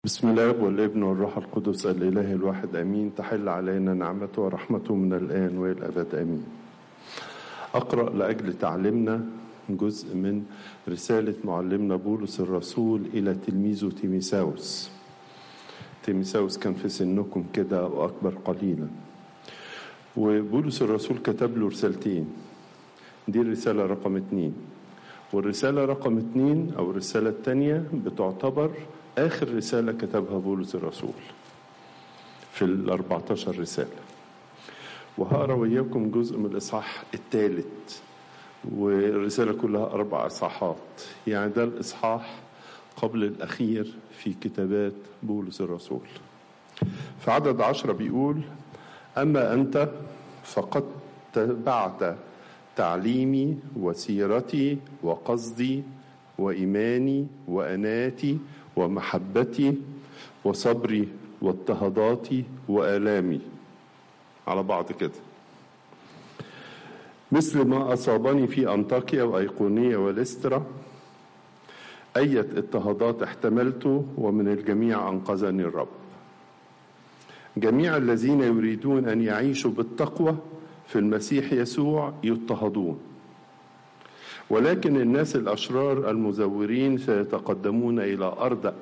بسم الله والابن والروح القدس الإله الواحد أمين تحل علينا نعمته ورحمته من الآن وإلى الأبد أمين أقرأ لأجل تعليمنا جزء من رسالة معلمنا بولس الرسول إلى تلميذه تيميساوس تيميساوس كان في سنكم كده وأكبر قليلا وبولس الرسول كتب له رسالتين دي الرسالة رقم اتنين والرسالة رقم اتنين أو الرسالة التانية بتعتبر آخر رسالة كتبها بولس الرسول في ال 14 رسالة وهقرا وياكم جزء من الإصحاح الثالث والرسالة كلها أربع إصحاحات يعني ده الإصحاح قبل الأخير في كتابات بولس الرسول في عدد عشرة بيقول أما أنت فقد تبعت تعليمي وسيرتي وقصدي وإيماني وأناتي ومحبتي وصبري واضطهاداتي وآلامي على بعض كده مثل ما أصابني في أنطاكيا وأيقونية وليسترا أية اضطهادات احتملت ومن الجميع أنقذني الرب جميع الذين يريدون أن يعيشوا بالتقوى في المسيح يسوع يضطهدون ولكن الناس الأشرار المزورين سيتقدمون إلى أرض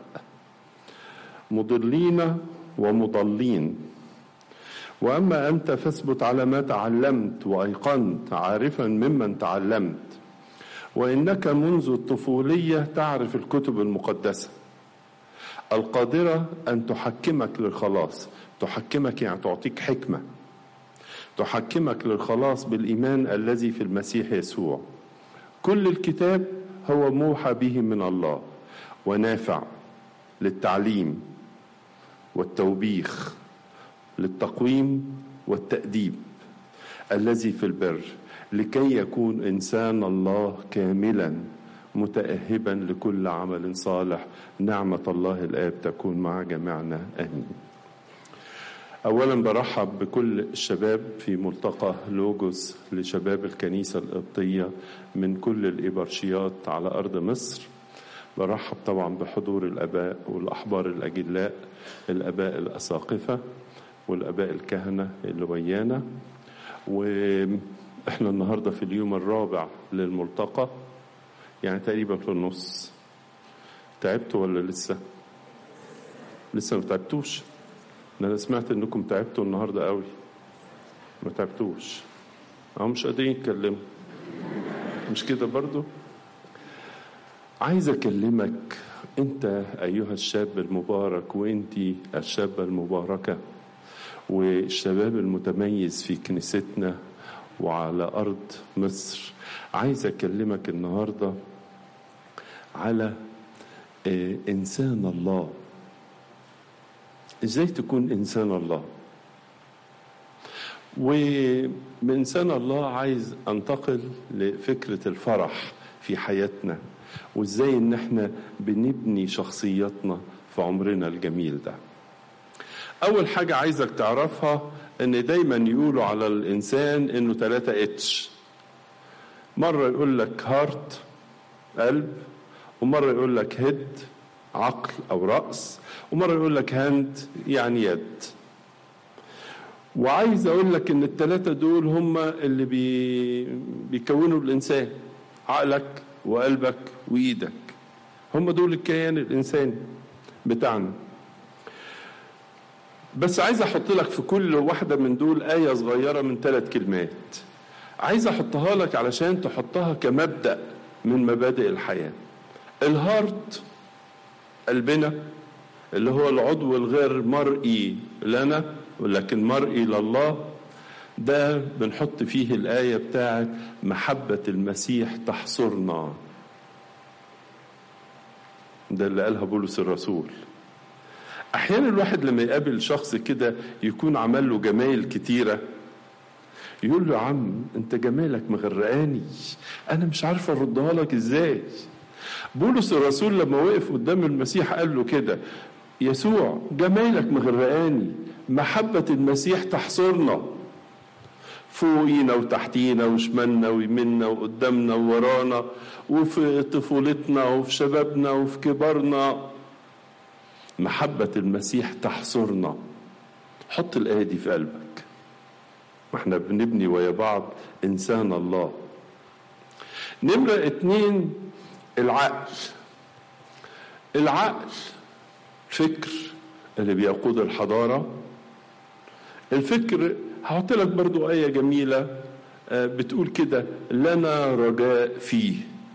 مضلين ومضلين وأما أنت فاثبت على ما تعلمت وأيقنت عارفا ممن تعلمت وإنك منذ الطفولية تعرف الكتب المقدسة القادرة أن تحكمك للخلاص تحكمك يعني تعطيك حكمة تحكمك للخلاص بالإيمان الذي في المسيح يسوع كل الكتاب هو موحى به من الله ونافع للتعليم والتوبيخ للتقويم والتأديب الذي في البر لكي يكون إنسان الله كاملا متأهبا لكل عمل صالح نعمة الله الآب تكون مع جميعنا آمين أولا برحب بكل الشباب في ملتقى لوجوس لشباب الكنيسة القبطية من كل الإبرشيات على أرض مصر برحب طبعا بحضور الآباء والأحبار الأجلاء الآباء الأساقفة والآباء الكهنة اللي ويانا وإحنا النهاردة في اليوم الرابع للملتقى يعني تقريبا في النص تعبتوا ولا لسه؟ لسه ما تعبتوش؟ انا سمعت انكم تعبتوا النهارده قوي ما تعبتوش او مش قادرين يتكلموا مش كده برضو عايز اكلمك انت ايها الشاب المبارك وانت الشابه المباركه والشباب المتميز في كنيستنا وعلى ارض مصر عايز اكلمك النهارده على انسان الله ازاي تكون انسان الله ومن انسان الله عايز انتقل لفكره الفرح في حياتنا وازاي ان احنا بنبني شخصياتنا في عمرنا الجميل ده اول حاجه عايزك تعرفها ان دايما يقولوا على الانسان انه ثلاثة اتش مره يقول لك هارت قلب ومره يقول لك هيد عقل او راس ومره يقول لك هاند يعني يد وعايز اقول لك ان الثلاثه دول هم اللي بي بيكونوا الانسان عقلك وقلبك وايدك هم دول الكيان الانساني بتاعنا بس عايز احط لك في كل واحده من دول ايه صغيره من ثلاث كلمات عايز احطها لك علشان تحطها كمبدا من مبادئ الحياه الهارت قلبنا اللي هو العضو الغير مرئي لنا ولكن مرئي لله ده بنحط فيه الآية بتاعت محبة المسيح تحصرنا ده اللي قالها بولس الرسول أحيانا الواحد لما يقابل شخص كده يكون عمل له جمايل كتيرة يقول له يا عم انت جمالك مغرقاني انا مش عارف اردها لك ازاي بولس الرسول لما وقف قدام المسيح قال له كده يسوع جمالك مغرقاني محبة المسيح تحصرنا فوقينا وتحتينا وشمالنا ويمنا وقدامنا وورانا وفي طفولتنا وفي شبابنا وفي كبرنا محبة المسيح تحصرنا حط الآية دي في قلبك ما احنا بنبني ويا بعض إنسان الله نمرة اتنين العقل العقل فكر اللي بيقود الحضارة الفكر هحط لك برضو آية جميلة بتقول كده لنا رجاء فيه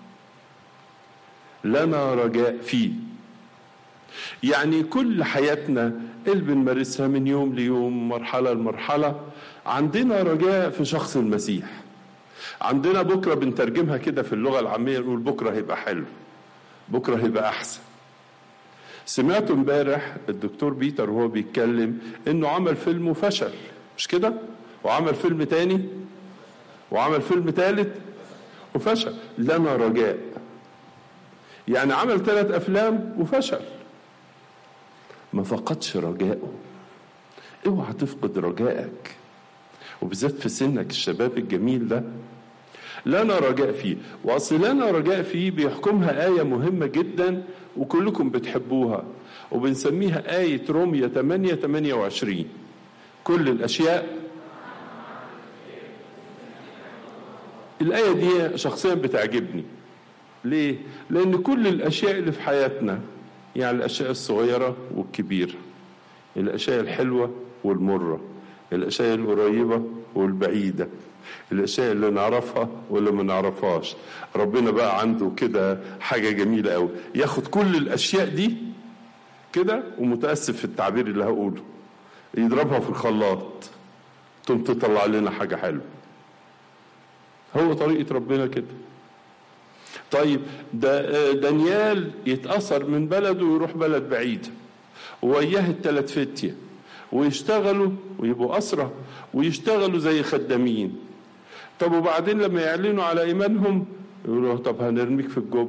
لنا رجاء فيه يعني كل حياتنا اللي بنمارسها من يوم ليوم مرحلة لمرحلة عندنا رجاء في شخص المسيح عندنا بكرة بنترجمها كده في اللغة العامية نقول بكرة هيبقى حلو بكرة هيبقى أحسن سمعت امبارح الدكتور بيتر وهو بيتكلم انه عمل فيلم وفشل مش كده وعمل فيلم تاني وعمل فيلم ثالث وفشل لنا رجاء يعني عمل ثلاث افلام وفشل ما فقدش رجائه اوعى تفقد رجائك وبالذات في سنك الشباب الجميل ده لنا رجاء فيه واصل لنا رجاء فيه بيحكمها آية مهمة جدا وكلكم بتحبوها وبنسميها آية رومية 8 28 كل الأشياء الآية دي شخصيا بتعجبني ليه؟ لأن كل الأشياء اللي في حياتنا يعني الأشياء الصغيرة والكبيرة الأشياء الحلوة والمرة الأشياء القريبة والبعيدة الأشياء اللي نعرفها واللي ما نعرفهاش ربنا بقى عنده كده حاجة جميلة قوي ياخد كل الأشياء دي كده ومتأسف في التعبير اللي هقوله يضربها في الخلاط تقوم تطلع لنا حاجة حلوة هو طريقة ربنا كده طيب ده دانيال يتأثر من بلده ويروح بلد بعيد وياه التلات فتية ويشتغلوا ويبقوا أسرة ويشتغلوا زي خدامين طب وبعدين لما يعلنوا على إيمانهم يقولوا طب هنرميك في الجب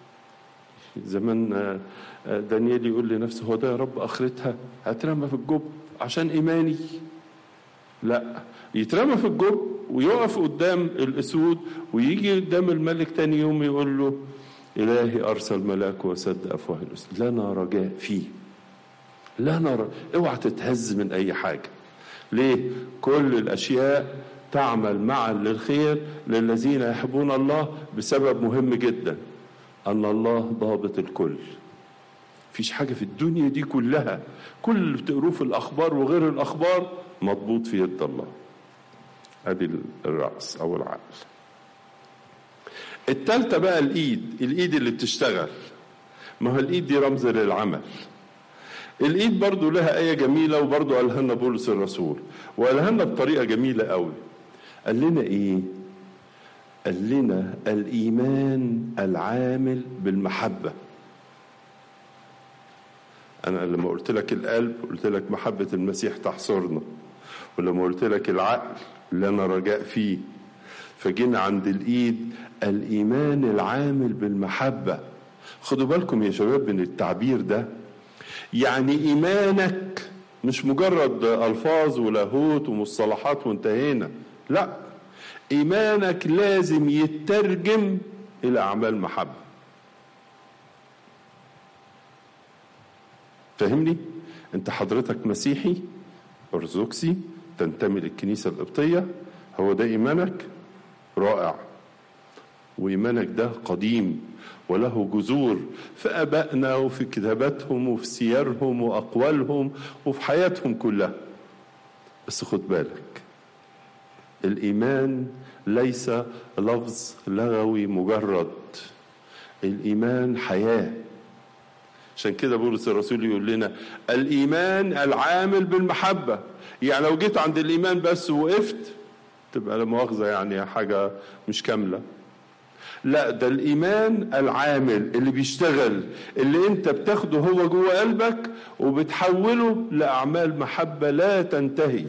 زمان دانيال يقول لنفسه هو ده يا رب آخرتها هترمى في الجب عشان إيماني لا يترمى في الجب ويقف قدام الاسود ويجي قدام الملك تاني يوم يقول له الهي ارسل ملاك وسد افواه الاسود لنا رجاء فيه لنا رجاء اوعى تتهز من اي حاجه ليه كل الاشياء تعمل معا للخير للذين يحبون الله بسبب مهم جدا ان الله ضابط الكل فيش حاجه في الدنيا دي كلها كل اللي بتقروه في الاخبار وغير الاخبار مضبوط في يد الله ادي الراس او العقل التالتة بقى الايد الايد اللي بتشتغل ما هو الايد دي رمز للعمل الايد برضو لها ايه جميله وبرضو قالها لنا بولس الرسول وقالها لنا بطريقه جميله قوي قال لنا ايه قال لنا الايمان العامل بالمحبه انا لما قلت لك القلب قلت لك محبه المسيح تحصرنا ولما قلت لك العقل لنا رجاء فيه فجينا عند الايد الايمان العامل بالمحبه خدوا بالكم يا شباب من التعبير ده يعني ايمانك مش مجرد الفاظ ولاهوت ومصطلحات وانتهينا لا ايمانك لازم يترجم الى اعمال محبه فاهمني انت حضرتك مسيحي ارثوذكسي تنتمي للكنيسه القبطيه هو ده ايمانك رائع وايمانك ده قديم وله جذور في ابائنا وفي كتاباتهم وفي سيرهم واقوالهم وفي حياتهم كلها بس خد بالك الايمان ليس لفظ لغوي مجرد الايمان حياه عشان كده بولس الرسول يقول لنا الايمان العامل بالمحبه يعني لو جيت عند الايمان بس وقفت تبقى لا مؤاخذه يعني حاجه مش كامله لا ده الايمان العامل اللي بيشتغل اللي انت بتاخده هو جوه قلبك وبتحوله لاعمال محبه لا تنتهي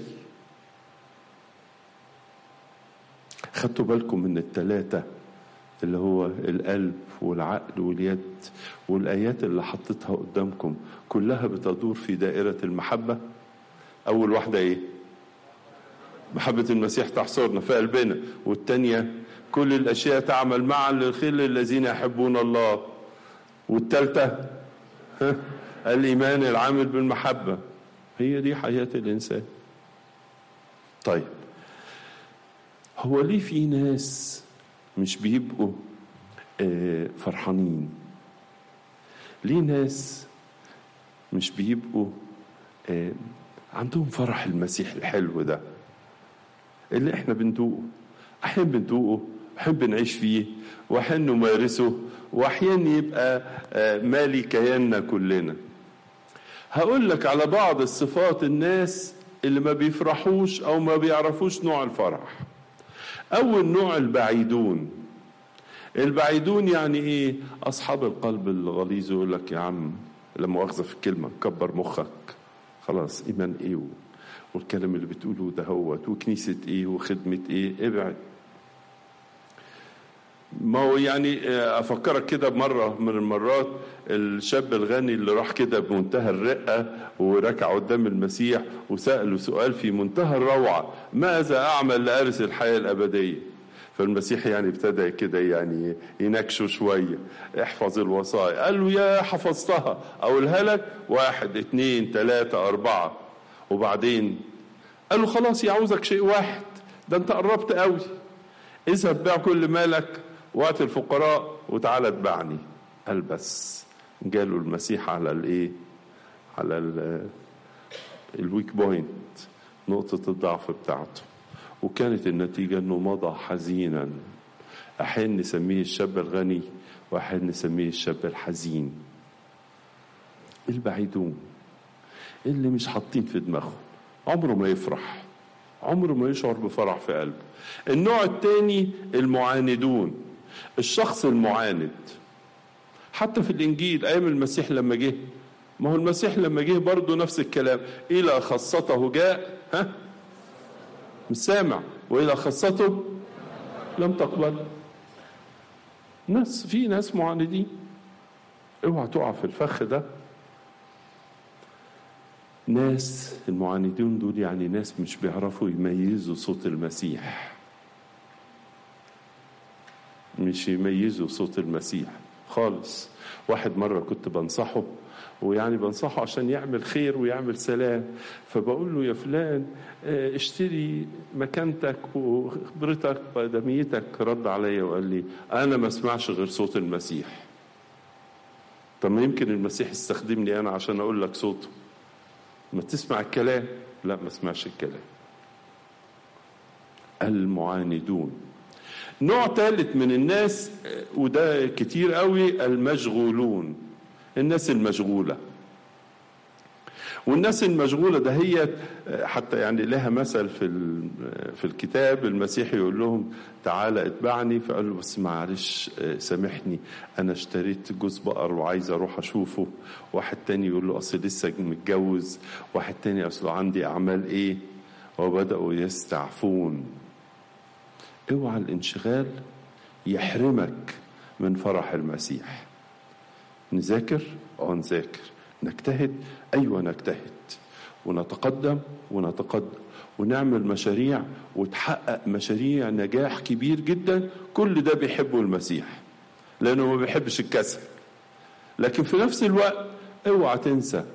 خدتوا بالكم من الثلاثه اللي هو القلب والعقل واليد والايات اللي حطيتها قدامكم كلها بتدور في دائره المحبه اول واحده ايه محبه المسيح تحصرنا في قلبنا والثانيه كل الاشياء تعمل معا للخير للذين يحبون الله والثالثه الإيمان العامل بالمحبة هي دي حياة الإنسان طيب هو ليه في ناس مش بيبقوا آه، فرحانين ليه ناس مش بيبقوا آه، عندهم فرح المسيح الحلو ده اللي احنا بندوقه احيانا بندوقه احيانا بنعيش فيه واحيانا نمارسه واحيانا يبقى آه، مالي كياننا كلنا هقول لك على بعض الصفات الناس اللي ما بيفرحوش او ما بيعرفوش نوع الفرح اول نوع البعيدون البعيدون يعني ايه اصحاب القلب الغليظ يقول لك يا عم لا مؤاخذه في الكلمه كبر مخك خلاص ايمان ايه والكلام اللي بتقوله ده هوت وكنيسه ايه وخدمه ايه ابعد ما هو يعني افكرك كده بمره من المرات الشاب الغني اللي راح كده بمنتهى الرقه وركع قدام المسيح وساله سؤال في منتهى الروعه ماذا اعمل لارث الحياه الابديه فالمسيح يعني ابتدى كده يعني ينكشه شويه احفظ الوصايا قال له يا حفظتها اقولها لك واحد اتنين تلاته اربعه وبعدين قال له خلاص يعوزك شيء واحد ده انت قربت قوي اذهب بيع كل مالك وقت الفقراء وتعالى اتبعني قال بس جاله المسيح على الايه على الويك بوينت نقطة الضعف بتاعته وكانت النتيجة انه مضى حزينا احيانا نسميه الشاب الغني واحيانا نسميه الشاب الحزين البعيدون اللي مش حاطين في دماغهم عمره ما يفرح عمره ما يشعر بفرح في قلبه النوع الثاني المعاندون الشخص المعاند حتى في الانجيل ايام المسيح لما جه ما هو المسيح لما جه برضه نفس الكلام الى خاصته جاء ها مش سامع والى خاصته لم تقبل ناس في ناس معاندين اوعى تقع في الفخ ده ناس المعاندين دول يعني ناس مش بيعرفوا يميزوا صوت المسيح مش يميزوا صوت المسيح خالص واحد مرة كنت بنصحه ويعني بنصحه عشان يعمل خير ويعمل سلام فبقول له يا فلان اشتري مكانتك وخبرتك وادميتك رد عليا وقال لي انا ما اسمعش غير صوت المسيح طب ما يمكن المسيح استخدمني انا عشان اقول لك صوته ما تسمع الكلام لا ما اسمعش الكلام المعاندون نوع ثالث من الناس وده كتير قوي المشغولون الناس المشغولة والناس المشغولة ده هي حتى يعني لها مثل في في الكتاب المسيح يقول لهم تعالى اتبعني فقال له بس معلش سامحني انا اشتريت جوز بقر وعايز اروح اشوفه واحد تاني يقول له اصل لسه متجوز واحد تاني اصله عندي اعمال ايه وبداوا يستعفون اوعى الانشغال يحرمك من فرح المسيح نذاكر اه نذاكر نجتهد ايوه نجتهد ونتقدم ونتقدم ونعمل مشاريع وتحقق مشاريع نجاح كبير جدا كل ده بيحبه المسيح لانه ما بيحبش الكسل لكن في نفس الوقت اوعى تنسى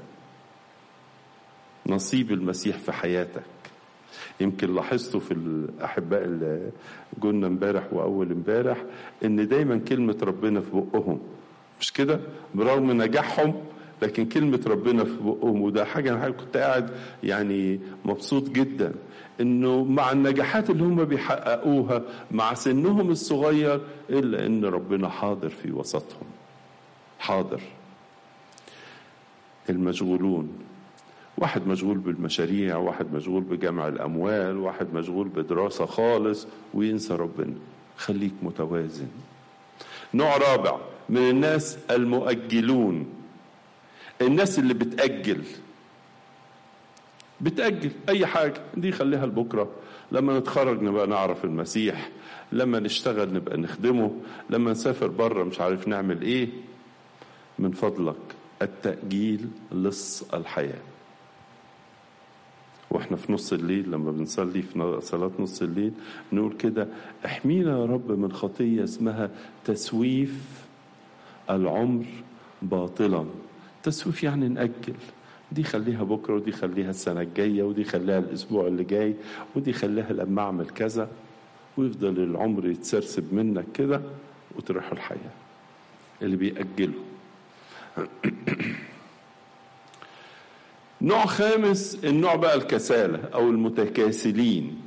نصيب المسيح في حياتك يمكن لاحظته في الاحباء اللي قلنا امبارح واول امبارح ان دايما كلمه ربنا في بقهم مش كده برغم نجاحهم لكن كلمة ربنا في بقهم وده حاجة أنا كنت قاعد يعني مبسوط جدا إنه مع النجاحات اللي هم بيحققوها مع سنهم الصغير إلا إن ربنا حاضر في وسطهم حاضر المشغولون واحد مشغول بالمشاريع واحد مشغول بجمع الأموال واحد مشغول بدراسة خالص وينسى ربنا خليك متوازن نوع رابع من الناس المؤجلون الناس اللي بتأجل بتأجل أي حاجة دي خليها لبكرة لما نتخرج نبقى نعرف المسيح لما نشتغل نبقى نخدمه لما نسافر بره مش عارف نعمل ايه من فضلك التأجيل لص الحياة واحنا في نص الليل لما بنصلي في صلاة نص الليل نقول كده احمينا يا رب من خطية اسمها تسويف العمر باطلا تسويف يعني نأجل دي خليها بكرة ودي خليها السنة الجاية ودي خليها الأسبوع اللي جاي ودي خليها لما أعمل كذا ويفضل العمر يتسرسب منك كده وتروح الحياة اللي بيأجله نوع خامس النوع بقى الكسالة أو المتكاسلين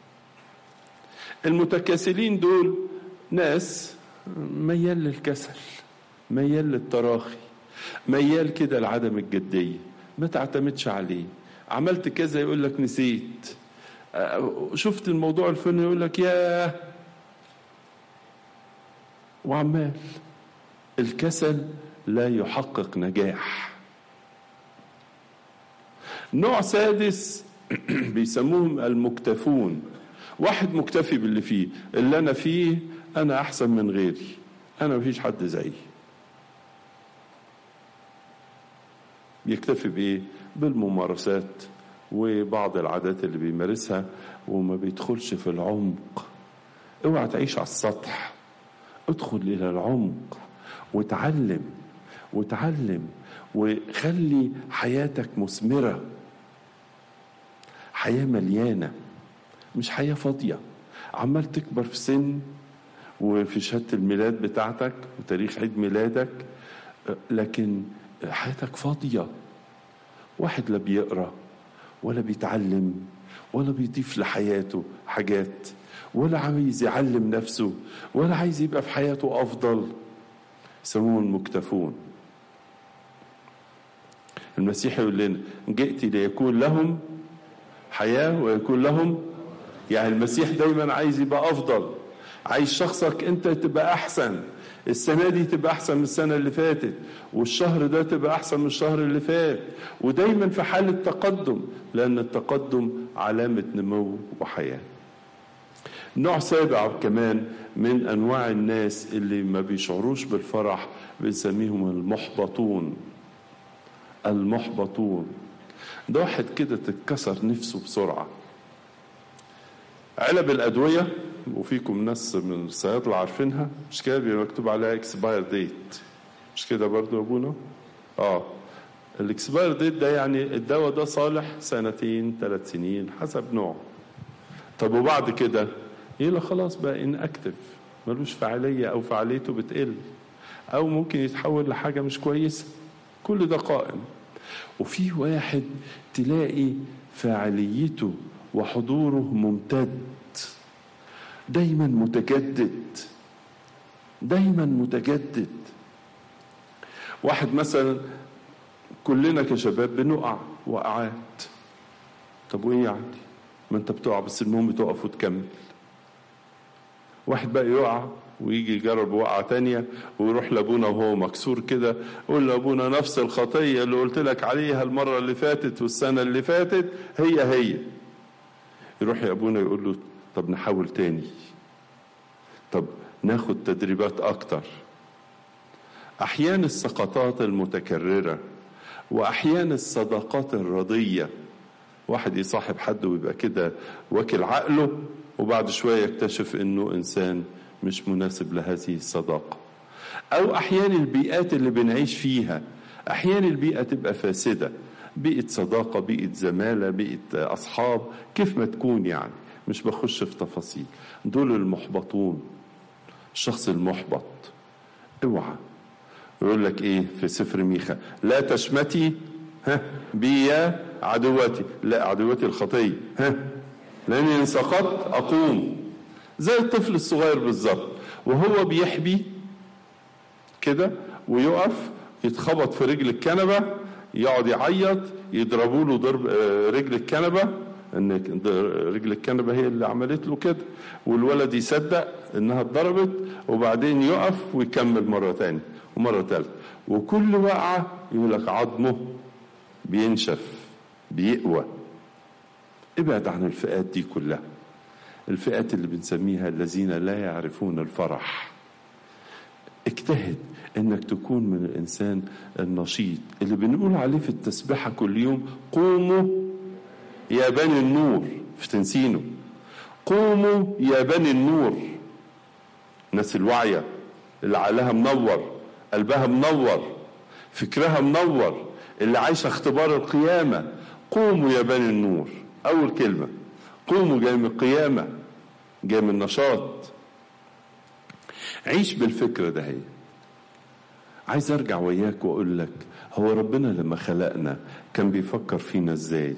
المتكاسلين دول ناس ميال للكسل ميال للتراخي ميال كده لعدم الجدية ما تعتمدش عليه عملت كذا يقول لك نسيت شفت الموضوع الفلاني يقول لك ياه وعمال الكسل لا يحقق نجاح نوع سادس بيسموهم المكتفون واحد مكتفي باللي فيه اللي انا فيه انا احسن من غيري انا مفيش حد زيي بيكتفي بايه بالممارسات وبعض العادات اللي بيمارسها وما بيدخلش في العمق اوعى تعيش على السطح ادخل الى العمق وتعلم وتعلم وخلي حياتك مثمره حياه مليانه مش حياه فاضيه عمال تكبر في سن وفي شهاده الميلاد بتاعتك وتاريخ عيد ميلادك لكن حياتك فاضيه واحد لا بيقرا ولا بيتعلم ولا بيضيف لحياته حاجات ولا عايز يعلم نفسه ولا عايز يبقى في حياته افضل يسموهم المكتفون المسيح يقول لنا جئت ليكون لهم حياه ويكون لهم يعني المسيح دايما عايز يبقى افضل عايز شخصك انت تبقى احسن السنة دي تبقى أحسن من السنة اللي فاتت والشهر ده تبقى أحسن من الشهر اللي فات ودايما في حالة تقدم لأن التقدم علامة نمو وحياة نوع سابع كمان من أنواع الناس اللي ما بيشعروش بالفرح بنسميهم المحبطون المحبطون ده واحد كده تتكسر نفسه بسرعة علب الأدوية وفيكم ناس من الصيادلة عارفينها مش كده بيبقى مكتوب عليها اكسباير ديت مش كده برضو يا ابونا اه الاكسباير ديت ده يعني الدواء ده صالح سنتين ثلاث سنين حسب نوعه طب وبعد كده يلا خلاص بقى ان اكتف ملوش فعالية او فعاليته بتقل او ممكن يتحول لحاجة مش كويسة كل ده قائم وفي واحد تلاقي فاعليته وحضوره ممتد دايما متجدد دايما متجدد واحد مثلا كلنا كشباب بنقع وقعات طب وايه يعني ما انت بتقع بس المهم تقف وتكمل واحد بقى يقع ويجي يجرب وقعة تانية ويروح لابونا وهو مكسور كده يقول لابونا نفس الخطية اللي قلت لك عليها المرة اللي فاتت والسنة اللي فاتت هي هي يروح يا ابونا يقول له طب نحاول تاني طب ناخد تدريبات اكتر احيان السقطات المتكرره واحيان الصداقات الرضيه واحد يصاحب حد ويبقى كده واكل عقله وبعد شويه يكتشف انه انسان مش مناسب لهذه الصداقه او احيان البيئات اللي بنعيش فيها احيان البيئه تبقى فاسده بيئه صداقه بيئه زماله بيئه اصحاب كيف ما تكون يعني مش بخش في تفاصيل دول المحبطون الشخص المحبط اوعى يقول لك ايه في سفر ميخا لا تشمتي ها بي يا عدوتي لا عدوتي الخطيه ها لاني ان سقطت اقوم زي الطفل الصغير بالظبط وهو بيحبي كده ويقف يتخبط في رجل الكنبه يقعد يعيط يضربوا له ضرب رجل الكنبه ان رجل الكنبه هي اللي عملت له كده والولد يصدق انها اتضربت وبعدين يقف ويكمل مره تاني ومره ثالثه وكل وقعه يقول لك عظمه بينشف بيقوى ابعد عن الفئات دي كلها الفئات اللي بنسميها الذين لا يعرفون الفرح اجتهد انك تكون من الانسان النشيط اللي بنقول عليه في التسبيحه كل يوم قوموا يا بني النور في تنسينه قوموا يا بني النور الناس الواعيه اللي عقلها منور قلبها منور فكرها منور اللي عايشه اختبار القيامه قوموا يا بني النور اول كلمه قوموا جاي من القيامه جاي من النشاط عيش بالفكره ده هي عايز ارجع وياك واقول لك هو ربنا لما خلقنا كان بيفكر فينا ازاي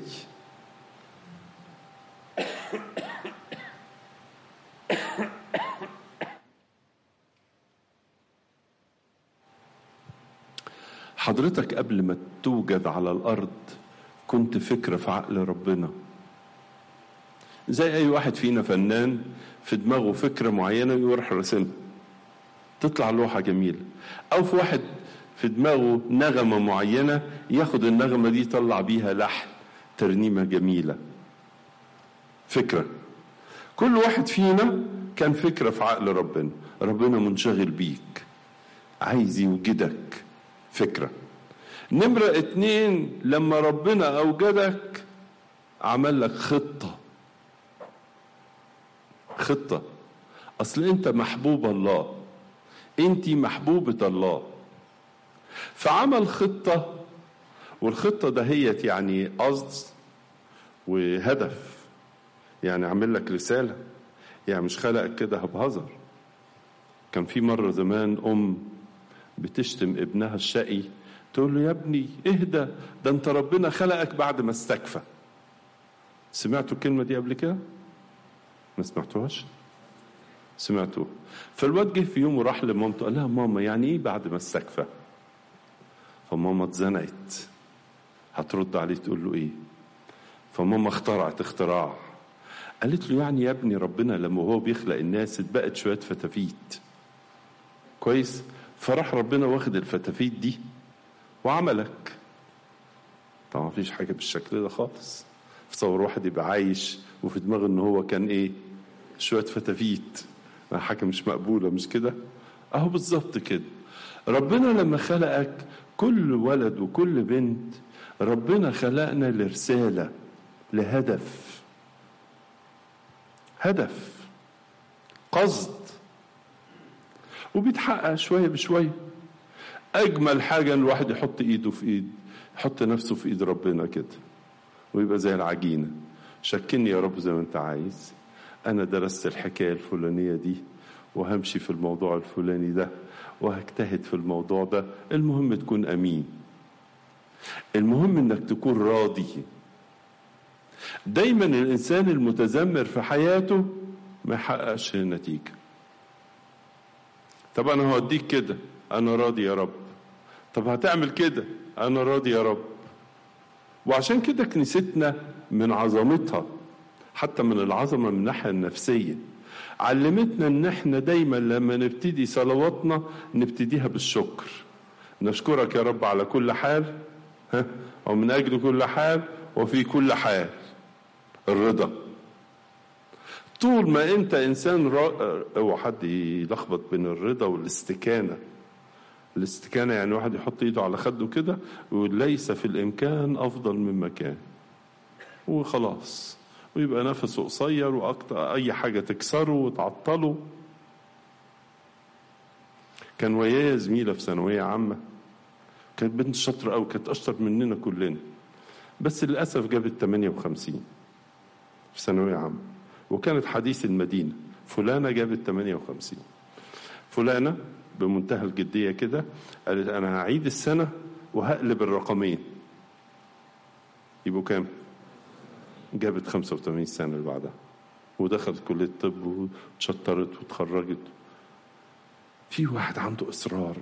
حضرتك قبل ما توجد على الارض كنت فكره في عقل ربنا زي اي واحد فينا فنان في دماغه فكره معينه يروح راسمها تطلع لوحه جميله او في واحد في دماغه نغمه معينه ياخد النغمه دي يطلع بيها لحن ترنيمه جميله فكره كل واحد فينا كان فكره في عقل ربنا ربنا منشغل بيك عايز يوجدك فكره نمرة اتنين لما ربنا أوجدك عمل لك خطة خطة أصل أنت محبوب الله أنت محبوبة الله فعمل خطة والخطة دهيت يعني قصد وهدف يعني عامل لك رسالة يعني مش خلقك كده هبهزر كان في مرة زمان أم بتشتم ابنها الشقي تقول له يا ابني اهدى ده انت ربنا خلقك بعد ما استكفى سمعتوا الكلمة دي قبل كده؟ ما سمعتوهاش؟ سمعتوه فالواد جه في يوم وراح لمامته قال لها ماما يعني ايه بعد ما استكفى؟ فماما اتزنقت هترد عليه تقول له ايه؟ فماما اخترعت اختراع قالت له يعني يا ابني ربنا لما هو بيخلق الناس اتبقت شويه فتافيت كويس فراح ربنا واخد الفتافيت دي وعملك طبعا مفيش حاجة بالشكل ده خالص تصور واحد يبقى عايش وفي دماغه ان هو كان ايه شوية فتافيت حاجة مش مقبولة مش كده اهو بالظبط كده ربنا لما خلقك كل ولد وكل بنت ربنا خلقنا لرسالة لهدف هدف قصد وبيتحقق شوية بشوية اجمل حاجه ان الواحد يحط ايده في ايد يحط نفسه في ايد ربنا كده ويبقى زي العجينه شكلني يا رب زي ما انت عايز انا درست الحكايه الفلانيه دي وهمشي في الموضوع الفلاني ده وهجتهد في الموضوع ده المهم تكون امين المهم انك تكون راضي دايما الانسان المتذمر في حياته ما يحققش نتيجه طب انا هوديك كده انا راضي يا رب طب هتعمل كده انا راضي يا رب وعشان كده كنيستنا من عظمتها حتى من العظمه من الناحيه النفسيه علمتنا ان احنا دايما لما نبتدي صلواتنا نبتديها بالشكر نشكرك يا رب على كل حال ها او من اجل كل حال وفي كل حال الرضا طول ما انت انسان را... اوعى حد يلخبط بين الرضا والاستكانه الاستكانة يعني واحد يحط ايده على خده كده ويقول ليس في الامكان افضل من مكان وخلاص ويبقى نفسه قصير واكتر اي حاجه تكسره وتعطله كان ويايا زميله في ثانويه عامه كانت بنت شاطره قوي كانت اشطر مننا كلنا بس للاسف جابت 58 في ثانويه عامه وكانت حديث المدينه فلانه جابت 58 فلانه بمنتهى الجديه كده قالت انا هعيد السنه وهقلب الرقمين يبقوا كام؟ جابت 85 سنه اللي بعدها ودخلت كليه الطب واتشطرت واتخرجت في واحد عنده اصرار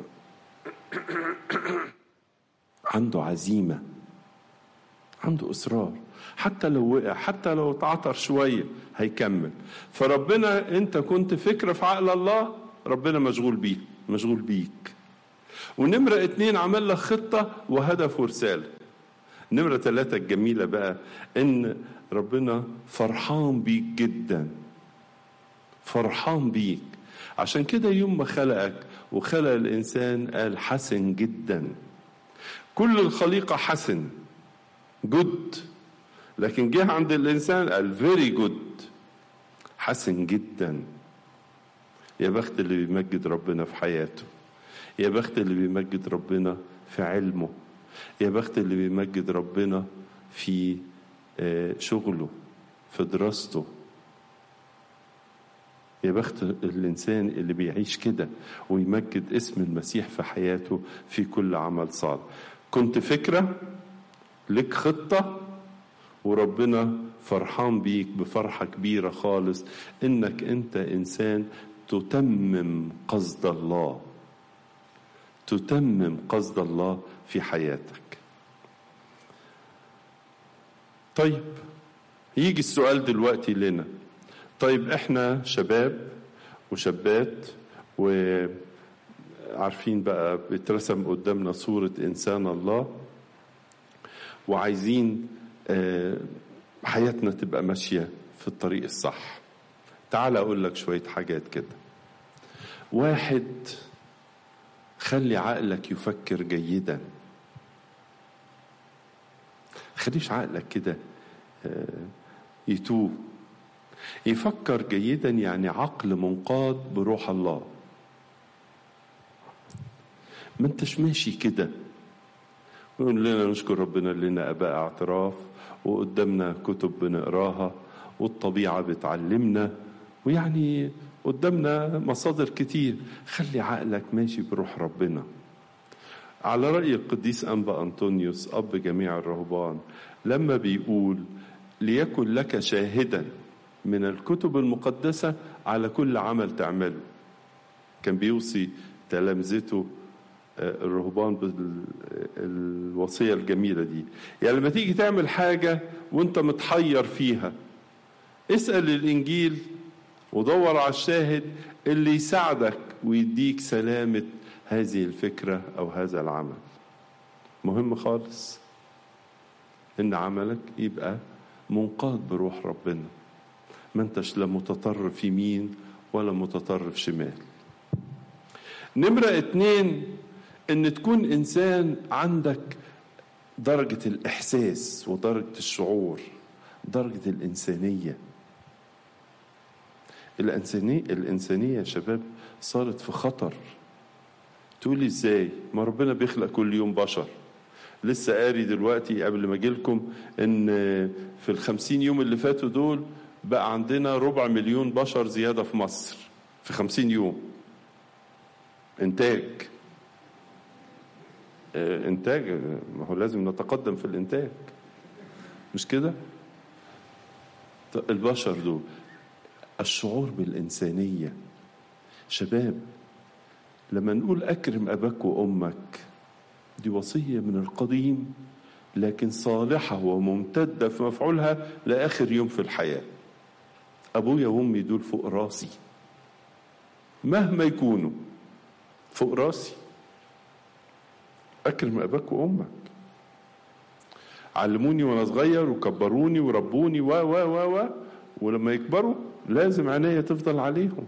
عنده عزيمه عنده اصرار حتى لو وقع حتى لو اتعطر شويه هيكمل فربنا انت كنت فكره في عقل الله ربنا مشغول بيه مشغول بيك ونمرة اتنين عمل لك خطة وهدف ورسالة نمرة ثلاثة الجميلة بقى إن ربنا فرحان بيك جدا فرحان بيك عشان كده يوم ما خلقك وخلق الإنسان قال حسن جدا كل الخليقة حسن جود لكن جه عند الإنسان قال فيري جود حسن جدا يا بخت اللي بيمجد ربنا في حياته يا بخت اللي بيمجد ربنا في علمه يا بخت اللي بيمجد ربنا في شغله في دراسته يا بخت الإنسان اللي بيعيش كده ويمجد اسم المسيح في حياته في كل عمل صالح كنت فكرة لك خطة وربنا فرحان بيك بفرحة كبيرة خالص إنك أنت إنسان تتمم قصد الله تتمم قصد الله في حياتك طيب يجي السؤال دلوقتي لنا طيب احنا شباب وشابات وعارفين بقى بيترسم قدامنا صورة إنسان الله وعايزين حياتنا تبقى ماشية في الطريق الصح تعال أقول لك شوية حاجات كده واحد خلي عقلك يفكر جيدا خليش عقلك كده يتوه يفكر جيدا يعني عقل منقاد بروح الله ما انتش ماشي كده يقول لنا نشكر ربنا لنا اباء اعتراف وقدامنا كتب بنقراها والطبيعه بتعلمنا ويعني قدامنا مصادر كتير خلي عقلك ماشي بروح ربنا على رأي القديس أنبا أنطونيوس أب جميع الرهبان لما بيقول ليكن لك شاهدا من الكتب المقدسة على كل عمل تعمله كان بيوصي تلامذته الرهبان بالوصية الجميلة دي يعني لما تيجي تعمل حاجة وانت متحير فيها اسأل الإنجيل ودور على الشاهد اللي يساعدك ويديك سلامة هذه الفكرة أو هذا العمل مهم خالص إن عملك يبقى منقاد بروح ربنا ما انتش لا متطرف يمين ولا متطرف شمال نمرة اتنين ان تكون انسان عندك درجة الاحساس ودرجة الشعور درجة الانسانية الانسانية الانسانية يا شباب صارت في خطر تقولي ازاي ما ربنا بيخلق كل يوم بشر لسه قاري دلوقتي قبل ما اجيلكم ان في الخمسين يوم اللي فاتوا دول بقى عندنا ربع مليون بشر زيادة في مصر في خمسين يوم انتاج اه انتاج ما هو لازم نتقدم في الانتاج مش كده البشر دول الشعور بالإنسانية شباب لما نقول أكرم أباك وأمك دي وصية من القديم لكن صالحة وممتدة في مفعولها لآخر يوم في الحياة أبويا وأمي دول فوق راسي مهما يكونوا فوق راسي أكرم أباك وأمك علموني وأنا صغير وكبروني وربوني و و و و ولما يكبروا لازم عينيا تفضل عليهم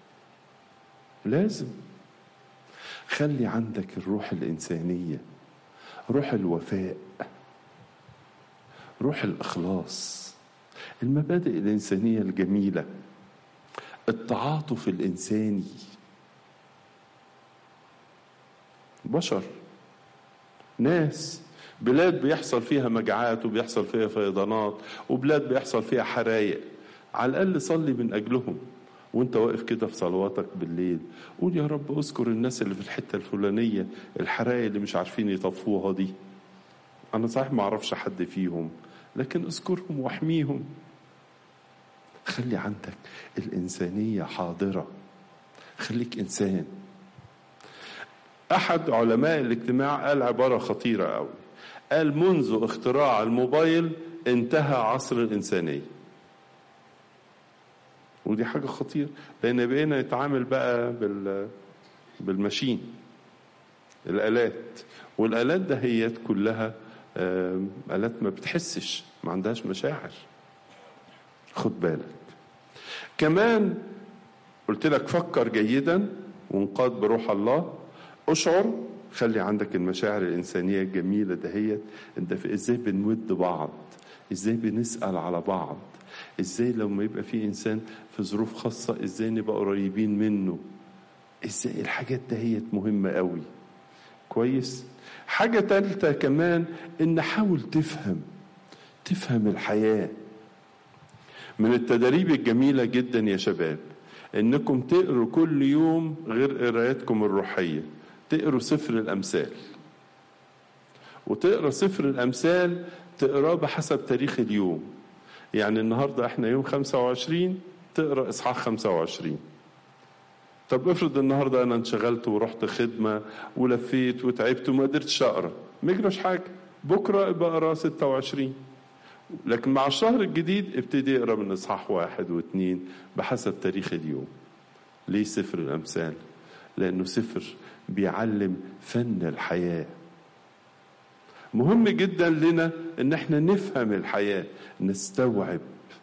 لازم خلي عندك الروح الإنسانية روح الوفاء روح الإخلاص المبادئ الإنسانية الجميلة التعاطف الإنساني بشر ناس بلاد بيحصل فيها مجاعات وبيحصل فيها فيضانات وبلاد بيحصل فيها حرايق على الأقل صلي من أجلهم وانت واقف كده في صلواتك بالليل قول يا رب اذكر الناس اللي في الحتة الفلانية الحرايق اللي مش عارفين يطفوها دي أنا صحيح ما أعرفش حد فيهم لكن اذكرهم واحميهم خلي عندك الإنسانية حاضرة خليك إنسان أحد علماء الاجتماع قال عبارة خطيرة قوي قال منذ اختراع الموبايل انتهى عصر الإنسانية ودي حاجة خطيرة لأن بقينا نتعامل بقى بال بالماشين الآلات والآلات دهيت كلها آلات ما بتحسش ما عندهاش مشاعر خد بالك كمان قلت لك فكر جيدا وانقاد بروح الله اشعر خلي عندك المشاعر الإنسانية الجميلة دهيت انت في ازاي بنود بعض ازاي بنسأل على بعض ازاي لما يبقى في انسان في ظروف خاصة ازاي نبقى قريبين منه ازاي الحاجات دهيت مهمة قوي كويس حاجة تالتة كمان إن حاول تفهم تفهم الحياة من التدريب الجميلة جدا يا شباب إنكم تقروا كل يوم غير قرايتكم الروحية تقروا سفر الأمثال وتقرا سفر الأمثال تقراه بحسب تاريخ اليوم يعني النهاردة احنا يوم 25 تقرا إصحاح 25 طب افرض النهارده انا انشغلت ورحت خدمه ولفيت وتعبت وما قدرتش اقرا ما يجراش حاجه بكره ابقى اقرا 26 لكن مع الشهر الجديد ابتدي اقرا من اصحاح واحد واثنين بحسب تاريخ اليوم ليه سفر الامثال لانه سفر بيعلم فن الحياه مهم جدا لنا ان احنا نفهم الحياه نستوعب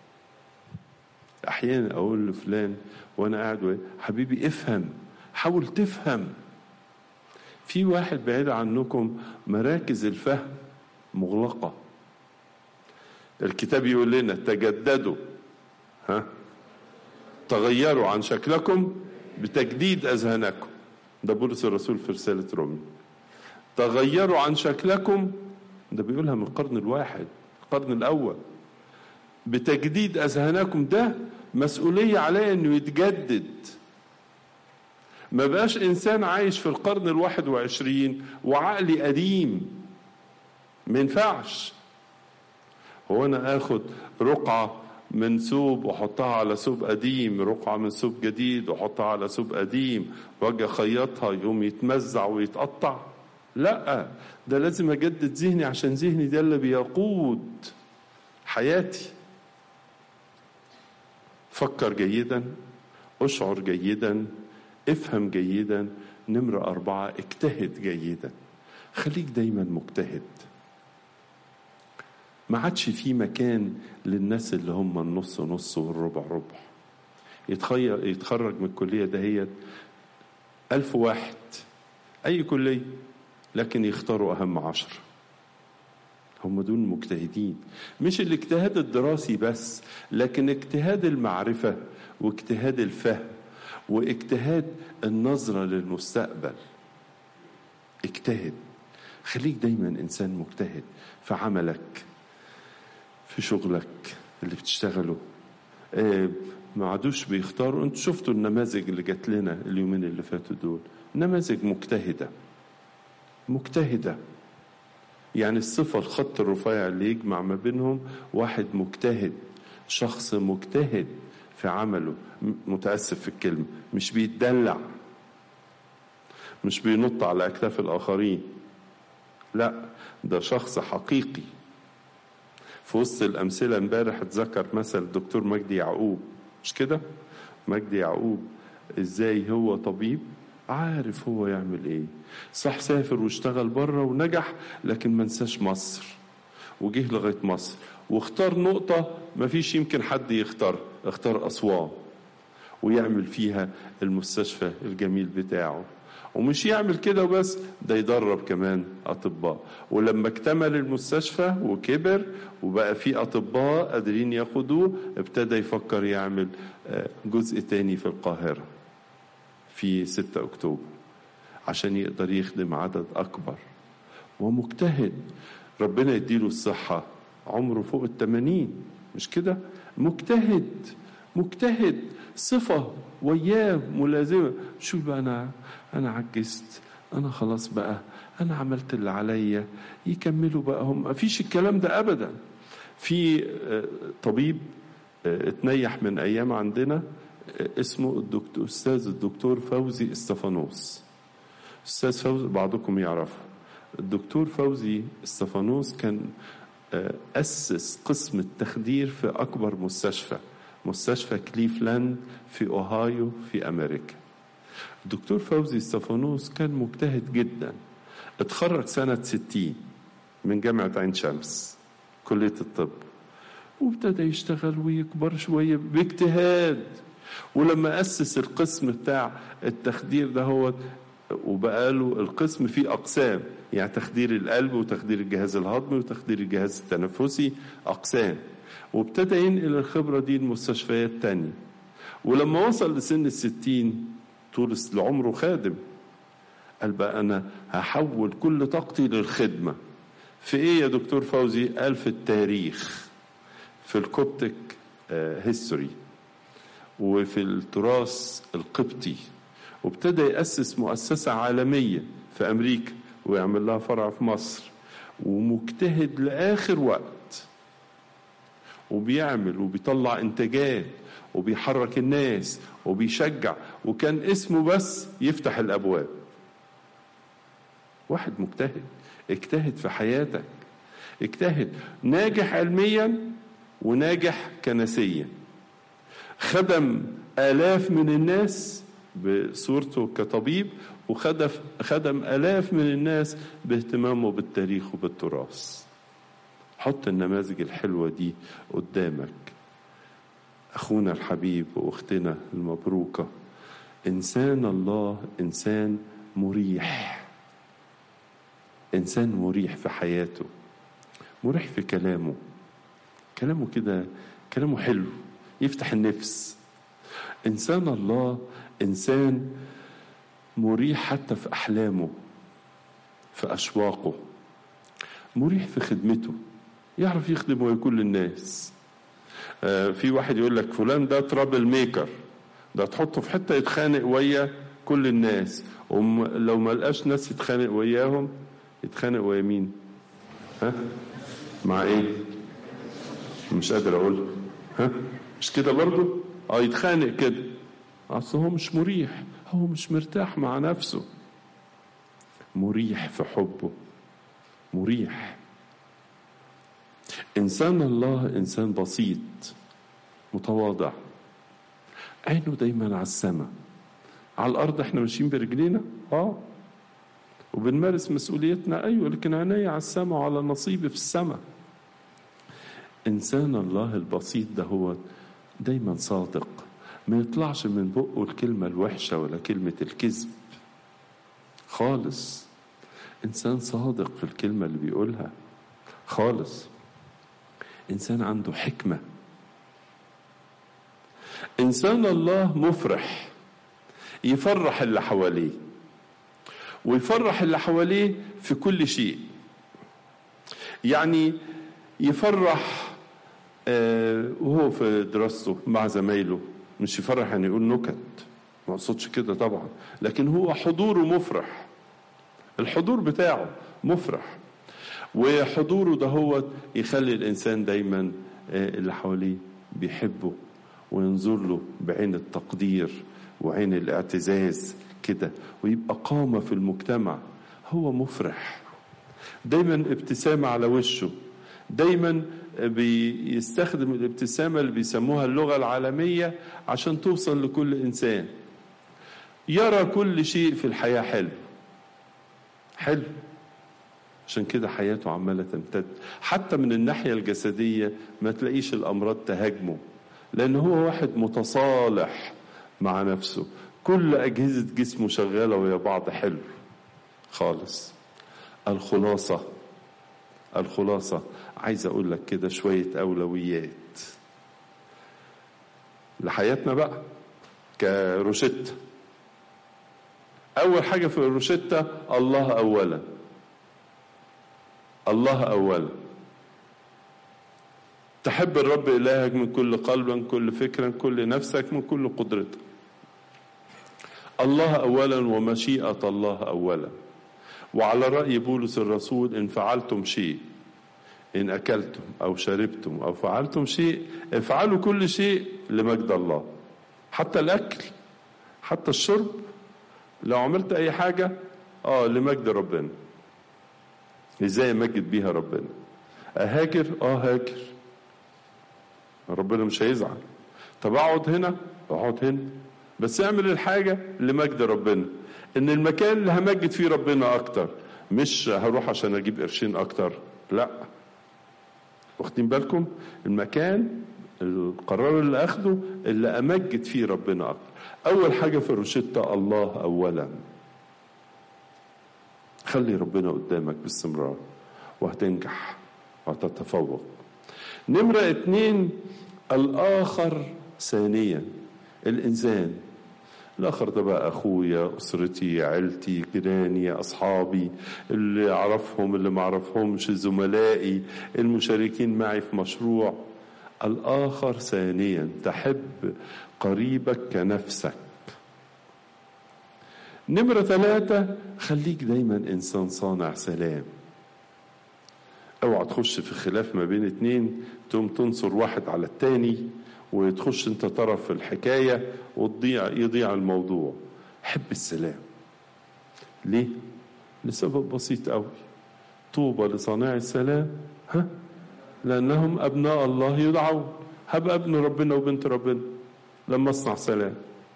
احيانا اقول لفلان وانا قاعد حبيبي افهم حاول تفهم في واحد بعيد عنكم مراكز الفهم مغلقه الكتاب يقول لنا تجددوا ها تغيروا عن شكلكم بتجديد اذهانكم ده بولس الرسول في رساله رومي تغيروا عن شكلكم ده بيقولها من القرن الواحد القرن الاول بتجديد اذهانكم ده مسؤوليه عليه انه يتجدد ما بقاش انسان عايش في القرن الواحد وعشرين وعقلي قديم ما ينفعش هو انا اخد رقعه من ثوب واحطها على ثوب قديم رقعه من ثوب جديد واحطها على ثوب قديم واجي اخيطها يقوم يتمزع ويتقطع لا ده لازم اجدد ذهني عشان ذهني ده اللي بيقود حياتي فكر جيدا اشعر جيدا افهم جيدا نمرة أربعة اجتهد جيدا خليك دايما مجتهد ما عادش في مكان للناس اللي هم النص نص والربع ربع يتخير يتخرج من الكلية دهيت ألف واحد أي كلية لكن يختاروا أهم عشر هم دول مجتهدين مش الاجتهاد الدراسي بس لكن اجتهاد المعرفة واجتهاد الفهم واجتهاد النظرة للمستقبل اجتهد خليك دايما إنسان مجتهد في عملك في شغلك اللي بتشتغله آه ما عادوش بيختاروا انتوا شفتوا النماذج اللي جات لنا اليومين اللي فاتوا دول نماذج مجتهده مجتهده يعني الصفه الخط الرفيع اللي يجمع ما بينهم واحد مجتهد شخص مجتهد في عمله متاسف في الكلمه مش بيتدلع مش بينط على اكتاف الاخرين لا ده شخص حقيقي في وسط الأمثلة امبارح اتذكر مثل الدكتور مجدي يعقوب مش كده؟ مجدي يعقوب ازاي هو طبيب عارف هو يعمل ايه صح سافر واشتغل بره ونجح لكن ما نساش مصر وجه لغايه مصر واختار نقطة ما فيش يمكن حد يختار اختار أسوان ويعمل فيها المستشفى الجميل بتاعه ومش يعمل كده وبس ده يدرب كمان أطباء ولما اكتمل المستشفى وكبر وبقى في أطباء قادرين ياخدوه ابتدى يفكر يعمل جزء تاني في القاهرة في 6 أكتوبر عشان يقدر يخدم عدد أكبر ومجتهد ربنا يديله الصحة عمره فوق التمانين مش كده مجتهد مجتهد صفة وياه ملازمة شو بقى أنا أنا عجزت أنا خلاص بقى أنا عملت اللي عليا يكملوا بقى هم ما فيش الكلام ده أبدا في طبيب اتنيح من أيام عندنا اسمه الدكتور أستاذ الدكتور فوزي استفانوس أستاذ فوزي بعضكم يعرفه الدكتور فوزي استفانوس كان أسس قسم التخدير في أكبر مستشفى مستشفى كليفلاند في أوهايو في أمريكا الدكتور فوزي استفانوس كان مجتهد جدا اتخرج سنة ستين من جامعة عين شمس كلية الطب وابتدى يشتغل ويكبر شوية باجتهاد ولما أسس القسم بتاع التخدير ده هو وبقى له القسم فيه أقسام يعني تخدير القلب وتخدير الجهاز الهضمي وتخدير الجهاز التنفسي أقسام وابتدى ينقل الخبرة دي لمستشفيات تانية ولما وصل لسن الستين طول لعمره خادم قال بقى أنا هحول كل طاقتي للخدمة في إيه يا دكتور فوزي قال في التاريخ في الكوبتك هيستوري وفي التراث القبطي وابتدى يأسس مؤسسة عالمية في أمريكا ويعمل لها فرع في مصر ومجتهد لآخر وقت وبيعمل وبيطلع إنتاجات وبيحرك الناس وبيشجع وكان اسمه بس يفتح الأبواب واحد مجتهد اجتهد في حياتك اجتهد ناجح علميا وناجح كنسيا خدم آلاف من الناس بصورته كطبيب وخدم خدم آلاف من الناس باهتمامه بالتاريخ وبالتراث حط النماذج الحلوة دي قدامك أخونا الحبيب وأختنا المبروكة إنسان الله إنسان مريح إنسان مريح في حياته مريح في كلامه كلامه كده كلامه حلو يفتح النفس إنسان الله إنسان مريح حتى في أحلامه في أشواقه مريح في خدمته يعرف يخدم ويكون للناس آه في واحد يقول لك فلان ده ترابل ميكر ده تحطه في حته يتخانق ويا كل الناس ولو ما لقاش ناس يتخانق وياهم يتخانق ويا مين؟ ها؟ مع ايه؟ مش قادر اقول ها؟ مش كده برضه؟ اه يتخانق كده اصل هو مش مريح هو مش مرتاح مع نفسه مريح في حبه مريح انسان الله انسان بسيط متواضع عينه دايما على السماء على الارض احنا ماشيين برجلينا اه وبنمارس مسؤوليتنا ايوه لكن عيني على السماء وعلى نصيبي في السماء انسان الله البسيط ده هو دايما صادق ما يطلعش من بقه الكلمه الوحشه ولا كلمه الكذب خالص انسان صادق في الكلمه اللي بيقولها خالص انسان عنده حكمه انسان الله مفرح يفرح اللي حواليه ويفرح اللي حواليه في كل شيء يعني يفرح آه وهو في دراسته مع زمايله مش يفرح يعني يقول نكت ما اقصدش كده طبعا لكن هو حضوره مفرح الحضور بتاعه مفرح وحضوره ده هو يخلي الانسان دايما آه اللي حواليه بيحبه وينظر له بعين التقدير وعين الاعتزاز كده ويبقى قامة في المجتمع هو مفرح دايما ابتسامة على وشه دايما بيستخدم الابتسامة اللي بيسموها اللغة العالمية عشان توصل لكل إنسان يرى كل شيء في الحياة حلو حلو عشان كده حياته عمالة تمتد حتى من الناحية الجسدية ما تلاقيش الأمراض تهاجمه لأن هو واحد متصالح مع نفسه كل أجهزة جسمه شغالة ويا بعض حلو خالص الخلاصة الخلاصة عايز أقول لك كده شوية أولويات لحياتنا بقى كروشتة أول حاجة في الروشتة الله أولا الله أولا تحب الرب إلهك من كل قلب من كل فكرة من كل نفسك من كل قدرتك الله أولا ومشيئة الله أولا وعلى رأي بولس الرسول إن فعلتم شيء إن أكلتم أو شربتم أو فعلتم شيء افعلوا كل شيء لمجد الله حتى الأكل حتى الشرب لو عملت أي حاجة آه لمجد ربنا إزاي أمجد بيها ربنا أهاجر آه هاجر ربنا مش هيزعل طب أقعد هنا أقعد هنا بس اعمل الحاجة لمجد ربنا ان المكان اللي همجد فيه ربنا اكتر مش هروح عشان اجيب قرشين اكتر لا واخدين بالكم المكان القرار اللي اخده اللي امجد فيه ربنا اكتر اول حاجة في الروشتة الله اولا خلي ربنا قدامك باستمرار وهتنجح وهتتفوق نمرة اتنين الاخر ثانيا الانسان الآخر ده بقى أخويا أسرتي عيلتي جيراني أصحابي اللي أعرفهم اللي ما أعرفهمش زملائي المشاركين معي في مشروع الآخر ثانيا تحب قريبك كنفسك نمرة ثلاثة خليك دايما إنسان صانع سلام اوعى تخش في خلاف ما بين اتنين تقوم تنصر واحد على التاني وتخش انت طرف في الحكاية وتضيع يضيع الموضوع حب السلام ليه؟ لسبب بسيط قوي طوبى لصانع السلام ها لأنهم أبناء الله يدعون هبقى ابن ربنا وبنت ربنا لما أصنع سلام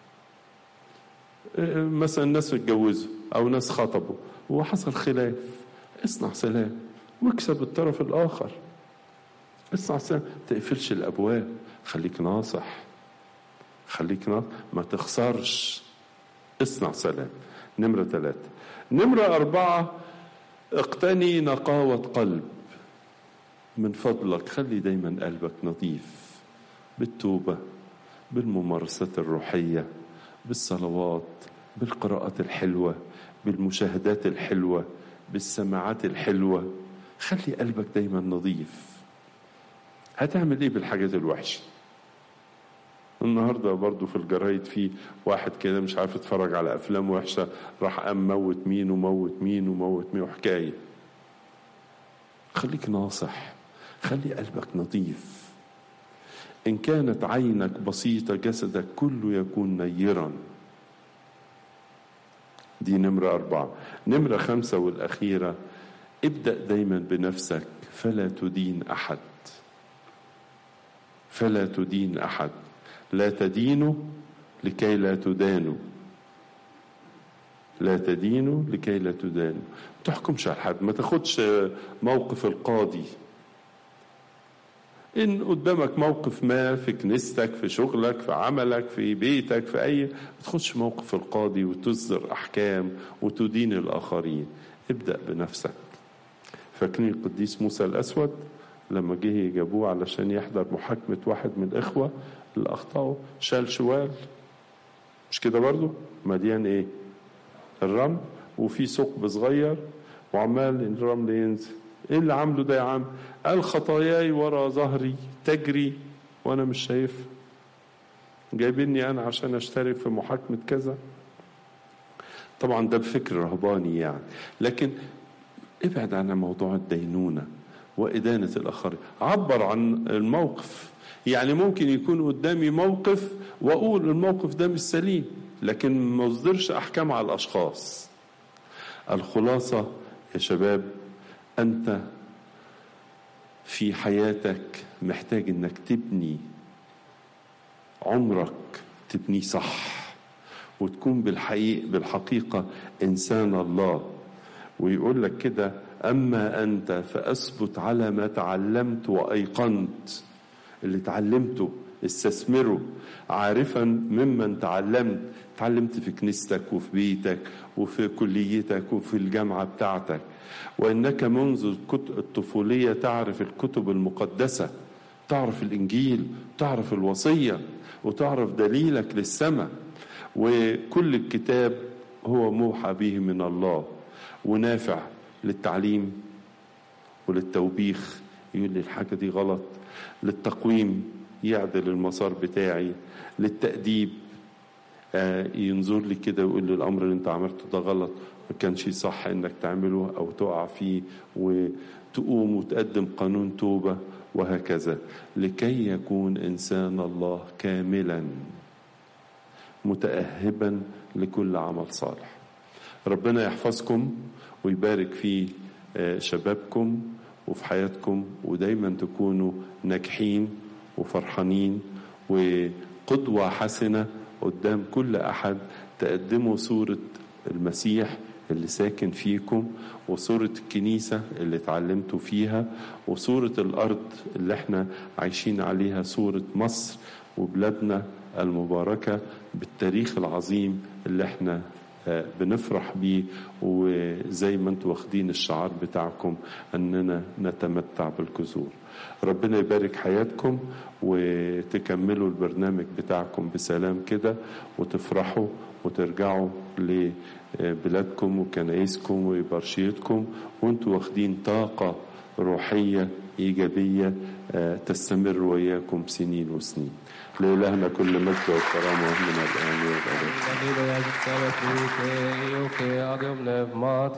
مثلا ناس اتجوزوا أو ناس خطبوا وحصل خلاف اصنع سلام واكسب الطرف الآخر اصنع سلام تقفلش الأبواب خليك ناصح خليك ناصح ما تخسرش اصنع سلام نمرة ثلاثة نمرة أربعة اقتني نقاوة قلب من فضلك خلي دايما قلبك نظيف بالتوبة بالممارسات الروحية بالصلوات بالقراءات الحلوة بالمشاهدات الحلوة بالسماعات الحلوة خلي قلبك دايما نظيف هتعمل ايه بالحاجات الوحشة النهارده برضو في الجرايد في واحد كده مش عارف يتفرج على افلام وحشه راح قام موت مين وموت مين وموت مين وحكايه خليك ناصح خلي قلبك نظيف ان كانت عينك بسيطه جسدك كله يكون نيرا دي نمره اربعه نمره خمسه والاخيره ابدا دايما بنفسك فلا تدين احد فلا تدين احد لا تدينوا لكي لا تدانوا لا تدينوا لكي لا تدانوا ما تحكمش على حد ما تاخدش موقف القاضي إن قدامك موقف ما في كنيستك في شغلك في عملك في بيتك في أي ما تاخدش موقف القاضي وتصدر أحكام وتدين الآخرين ابدأ بنفسك فاكرين القديس موسى الأسود لما جه جابوه علشان يحضر محاكمة واحد من الإخوة اللي أخطأوا شال شوال مش كده برضو مليان إيه الرمل وفي ثقب صغير وعمال الرمل ينزل ايه اللي عامله ده يا عم قال خطاياي ورا ظهري تجري وانا مش شايف جايبيني انا عشان اشترك في محاكمة كذا طبعا ده بفكر رهباني يعني لكن ابعد عن موضوع الدينونة وإدانة الآخرين عبر عن الموقف يعني ممكن يكون قدامي موقف وأقول الموقف ده مش سليم لكن ما أصدرش أحكام على الأشخاص الخلاصة يا شباب أنت في حياتك محتاج إنك تبني عمرك تبنيه صح وتكون بالحقيقة, بالحقيقة إنسان الله ويقول لك كده أما أنت فأثبت على ما تعلمت وأيقنت اللي تعلمته استثمره عارفا ممن تعلمت تعلمت في كنيستك وفي بيتك وفي كليتك وفي الجامعة بتاعتك وإنك منذ الطفولية تعرف الكتب المقدسة تعرف الإنجيل تعرف الوصية وتعرف دليلك للسماء وكل الكتاب هو موحى به من الله ونافع للتعليم وللتوبيخ يقول لي الحاجة دي غلط للتقويم يعدل المسار بتاعي للتأديب آه ينظر لي كده ويقول لي الأمر اللي أنت عملته ده غلط ما كانش صح إنك تعمله أو تقع فيه وتقوم وتقدم قانون توبة وهكذا لكي يكون إنسان الله كاملا متأهبا لكل عمل صالح ربنا يحفظكم ويبارك في شبابكم وفي حياتكم ودايما تكونوا ناجحين وفرحانين وقدوة حسنة قدام كل أحد تقدموا صورة المسيح اللي ساكن فيكم وصورة الكنيسة اللي اتعلمتوا فيها وصورة الأرض اللي احنا عايشين عليها صورة مصر وبلادنا المباركة بالتاريخ العظيم اللي احنا آه، بنفرح بيه وزي ما انتوا واخدين الشعار بتاعكم اننا نتمتع بالجذور ربنا يبارك حياتكم وتكملوا البرنامج بتاعكم بسلام كده وتفرحوا وترجعوا لبلادكم وكنايسكم وبرشيتكم وانتوا واخدين طاقة روحية إيجابية آه، تستمر وياكم سنين وسنين لإلهنا كل مجد وكرامة من الآن والأبد Aleluia, Aleluia, Aleluia, Aleluia, Aleluia, Aleluia, Aleluia,